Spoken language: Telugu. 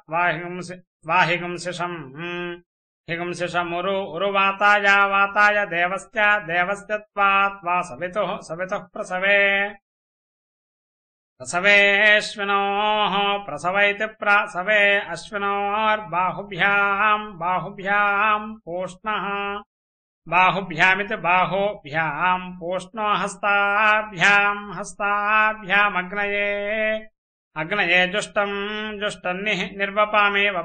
వాహిగుంసి వాహిగుంసిషం హిగుంసిషమురు ఉరువాతాయ వాతాయ దేవస్య దేవస్య త్వాత్ వా సవితుః సవితుః ప్రసవే ప్రసవేऽश्विनोः ప్రసవైతి ప్రసవే అశ్వినోర్బాహుభ్యాम् బాహుభ్యాम् పూష్ణः బాహుభ్యామితి బాహోభ్యాम् పూష్ణో హస్తాభ్యాम् హస్తాభ్యామగ్నయే అగ్నయే జుష్టం జుష్టం నిర్వపామి